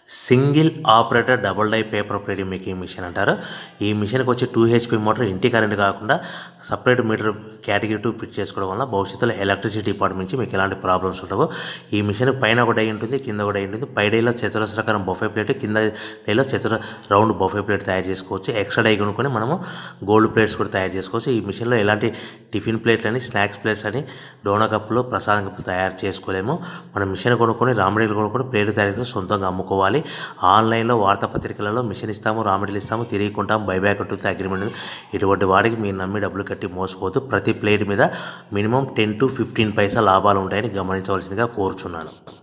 Single operator double die paper plating making machine అంటారు ఈ మిషన్కి వచ్చి టూ హెచ్పి మోటార్ ఇంటి కరెంట్ కాకుండా separate meter category two fit చేసుకోవడం వల్ల భవిష్యత్తులో ఎలక్ట్రిసిటీ డిపార్ట్మెంట్ నుంచి మీకు ఎలాంటి ప్రాబ్లమ్స్ ఉండవు ఈ మిషన్ పైన ఒక డై ఉంటుంది కింద ఒక డై ఉంటుంది పై డైలో చతురస్రాకారం బొఫే ప్లేట్ కింద డైలో చతుర రౌండ్ బొఫే ప్లేట్ తయారు చేసుకోవచ్చు ఎక్స్ట్రా డై కొనుక్కొని మనము గోల్డ్ ప్లేట్స్ కూడా తయారు చేసుకోవచ్చు ఈ మిషన్లో ఎలాంటి టిఫిన్ ప్లేట్లు అని స్నాక్స్ ప్లేట్స్ అని డోనా కప్పులు ప్రసాదం కప్పులు తయారు చేసుకోలేము మనం మిషన్ కొనుక్కొని రామడీలు కొనుక్కొని ప్లేట్లు తయారు చేసుకొని సొంతంగా అమ్ముకోవాలి ఆన్లైన్లో వార్తాపత్రికలలో మిషన్ ఇస్తాము రామడీలు ఇస్తాము తిరిగి కొంటాము బైబ్యాక్ ఉంటుంది అగ్రిమెంట్ ఉంది. ఇటువంటి వాడికి మీరు నమ్మి డబ్బులు కట్టి మోసపోతూ ప్రతి ప్లేట్ మీద minimum ten to fifteen paisa లాభాలు ఉంటాయని గమనించవలసిందిగా కోరుచున్నాను